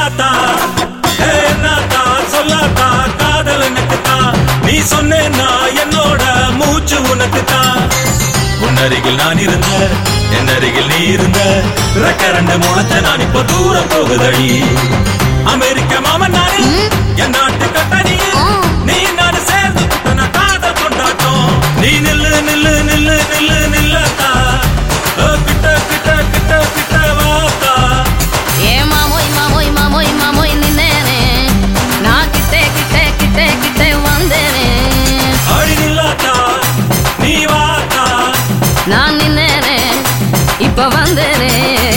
நில்லாத்தா ஏ என்னத்தா சொல்லாத்தா காதல் எனக்கு தான் நீ சொன்னேன்னா என்னோட மூச்சு உனக்கு தான் உன்னருகில் நான் இருந்த என் அருகில் நீ இருந்த ரெக்க ரெண்டு முளைச்ச நான் இப்ப தூரம் போகுதடி அமெரிக்க மாமன் நானு என் நாட்டு கட்டணி நீ நான் சேர்ந்து புட்டன காதல் கொண்டாட்டம் நீ நில்லு நில்லு நில்லு நில்லு நில்லத்தா ஓ, கிட்ட கிட்ட கிட்ட கிட்ட வாத்தா ஏ மாமோய் மாமோய் மாமோய் மாமோய் நின்னேனே நான் கிட்டே கிட்டே கிட்டே கிட்டே வந்தேனே அடி நில்லாத்தா நீ வாத்தா நான் நின்னேனே இப்ப வந்தேனே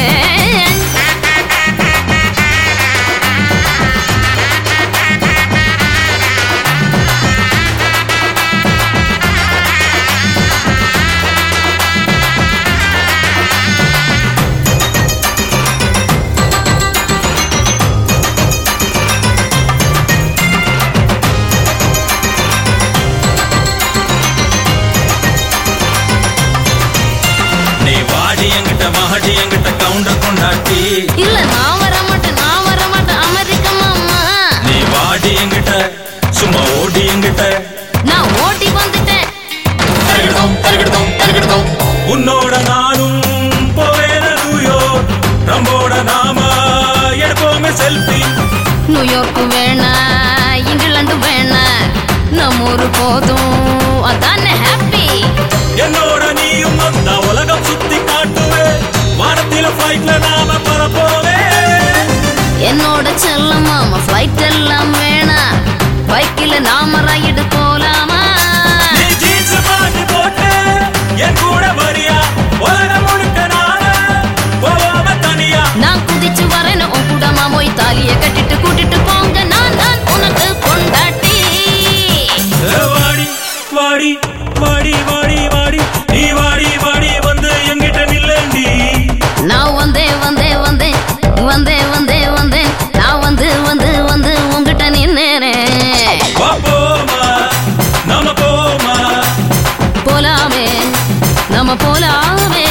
நீ வாடி என்கிட்ட மகடி என்கிட்ட கவுண்டர் கொண்டாட்டி இல்ல நான் வர மாட்டேன் நான் வர மாட்டேன் அமெரிக்க மாமா நீ வாடி என்கிட்ட சும்மா ஓடி என்கிட்ட நான் ஓட்டி வந்துட்டேன் தருகிடுதோம் தருகிடுதோம் தருகிடுதோம் உன்னோட நானும் போவேன நியூயோர்க் நம்மோட நாம எடுப்போமே செல்ஃபி நியூயார்க் வேணா இங்கிலாந்து வேணா நம்ம ஊரு போதும் அதானே ஹாப்பி என்னோட நீயும் வந்தா உலகம் சுத்தி காட்டுவே வானத்தில ஃபிளைட்ல நாம பரப்போவே என்னோட செல்ல மாமா ஃப்ளைட் எல்லாம் வேணா பைக்கில் நாம ரைடு போலாமா நீ ஜீன்ஸ் பாட்டு போட்டு என் கூட வரியா உலகம் முழுக்க நான போவாம தனியா நான் குதிச்சு வரேன்னு உன் கூட மாமோய் தாலிய கட்டிட்டு கூட்டிட்டு போங்க நான் தான் உனக்கு கொண்டாட்டி ஏ வாடி வாடி வாடி வாடி வாடி நீ வாடி வாடி வந்து எங்கிட்ட நில்லேண்டி நான் வந்தேன் வந்தேன் வந்தேன் வந்தேன் வந்தேன் வந்தேன் நான் வந்து வந்து வந்து உங்ககிட்ட நின்னேறேன் வா போமா நாம போமா போலாமே நம்ம போலாமே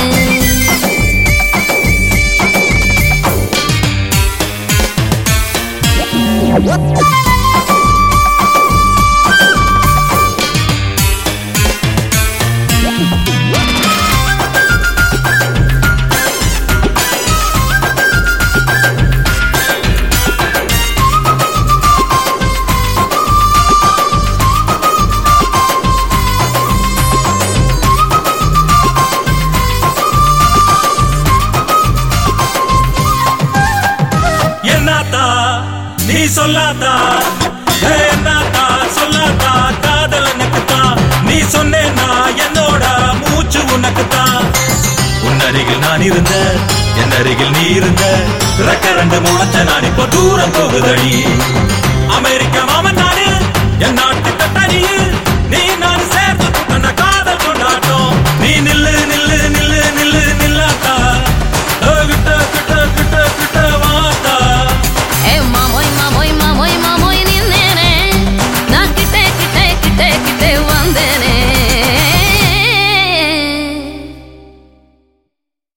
என்னத்தா நீ சொல்லாதா ஏ என்னத்தா சொல்லாதா காதல் எனக்கு தான் நீ சொன்னேன்னா என்னோட மூச்சு உனக்கு தான் உன் அருகில் நான் இருந்த என் அருகில் நீ இருந்த ரெக்க ரெண்டு முளைச்ச நான் இப்ப தூரம் போகுதடி அமெரிக்க மாமன் நானு என் நாட்டு